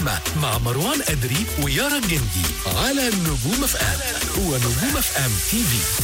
السينما مع مروان أدري ويارا الجندي على نجوم اف ام ونجوم اف ام تي في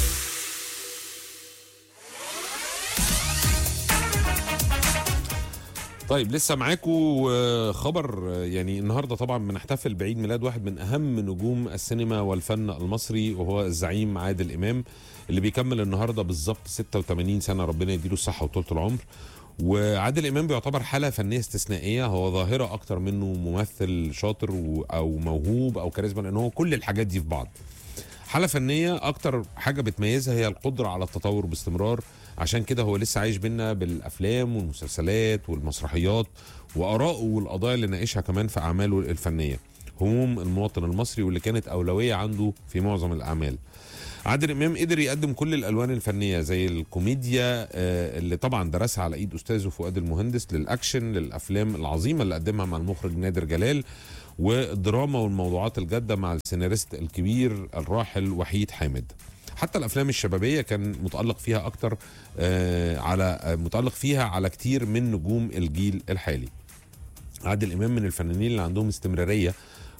طيب لسه معاكم خبر آه، يعني النهارده طبعا بنحتفل بعيد ميلاد واحد من اهم نجوم السينما والفن المصري وهو الزعيم عادل امام اللي بيكمل النهارده بالظبط 86 سنه ربنا يديله الصحه وطولة العمر وعادل امام بيعتبر حاله فنيه استثنائيه هو ظاهره اكتر منه ممثل شاطر و- او موهوب او كاريزما لان هو كل الحاجات دي في بعض حالة فنية أكتر حاجة بتميزها هي القدرة على التطور باستمرار عشان كده هو لسه عايش بينا بالأفلام والمسلسلات والمسرحيات وآرائه والقضايا اللي ناقشها كمان في أعماله الفنية هموم المواطن المصري واللي كانت أولوية عنده في معظم الأعمال عادل امام قدر يقدم كل الالوان الفنيه زي الكوميديا آه، اللي طبعا درسها على ايد استاذه فؤاد المهندس للاكشن للافلام العظيمه اللي قدمها مع المخرج نادر جلال والدراما والموضوعات الجاده مع السيناريست الكبير الراحل وحيد حامد حتى الافلام الشبابيه كان متالق فيها اكتر آه، على آه، متالق فيها على كتير من نجوم الجيل الحالي عادل امام من الفنانين اللي عندهم استمراريه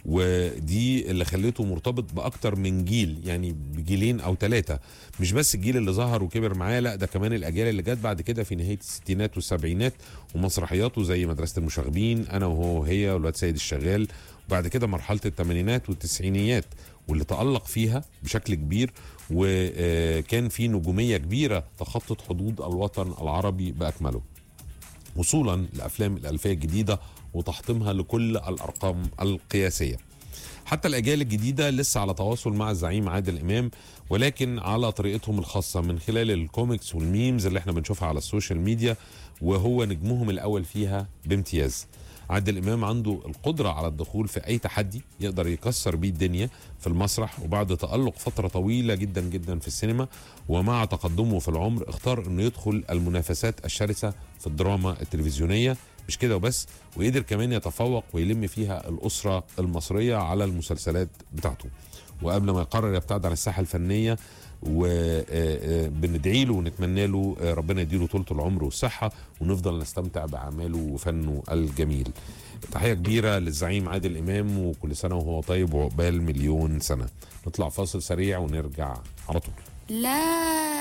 ودي اللي خليته مرتبط باكتر من جيل يعني بجيلين او ثلاثه مش بس الجيل اللي ظهر وكبر معاه لا ده كمان الاجيال اللي جت بعد كده في نهايه الستينات والسبعينات ومسرحياته زي مدرسه المشاغبين انا وهو وهي والواد سيد الشغال وبعد كده مرحله الثمانينات والتسعينيات واللي تألق فيها بشكل كبير وكان في نجوميه كبيره تخطت حدود الوطن العربي باكمله وصولا لافلام الالفيه الجديده وتحطيمها لكل الارقام القياسيه. حتى الاجيال الجديده لسه على تواصل مع الزعيم عادل امام ولكن على طريقتهم الخاصه من خلال الكوميكس والميمز اللي احنا بنشوفها على السوشيال ميديا وهو نجمهم الاول فيها بامتياز. عادل امام عنده القدره على الدخول في اي تحدي يقدر يكسر بيه الدنيا في المسرح وبعد تالق فتره طويله جدا جدا في السينما ومع تقدمه في العمر اختار انه يدخل المنافسات الشرسه في الدراما التلفزيونيه مش كده وبس وقدر كمان يتفوق ويلم فيها الاسره المصريه على المسلسلات بتاعته وقبل ما يقرر يبتعد عن الساحه الفنيه وبندعي له ونتمنى له آه، ربنا يديله طولة العمر والصحة ونفضل نستمتع بأعماله وفنه الجميل تحية كبيرة للزعيم عادل إمام وكل سنة وهو طيب وعقبال مليون سنة نطلع فاصل سريع ونرجع على طول لا